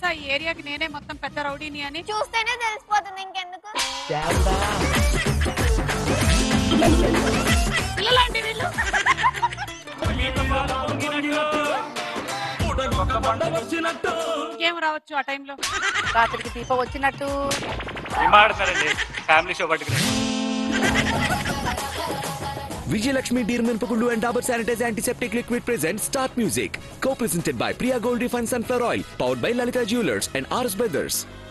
తెలుసా ఈ ఏరియాకి నేనే మొత్తం పెద్ద రౌడీని అని చూస్తేనే తెలిసిపోతుంది ఇంకెందుకు పిల్లలండి వీళ్ళు ఇంకేం రావచ్చు ఆ టైంలో రాత్రికి దీపం వచ్చినట్టు సినిమా ఆడుతున్నారండి ఫ్యామిలీ షో పట్టుకుని Vijayalakshmi Deer Menpagullu and Dabur Sanitize Antiseptic Liquid present Start Music. Co-presented by Priya Gold Refined Sunflower Oil. Powered by Lalita Jewelers and RS Brothers.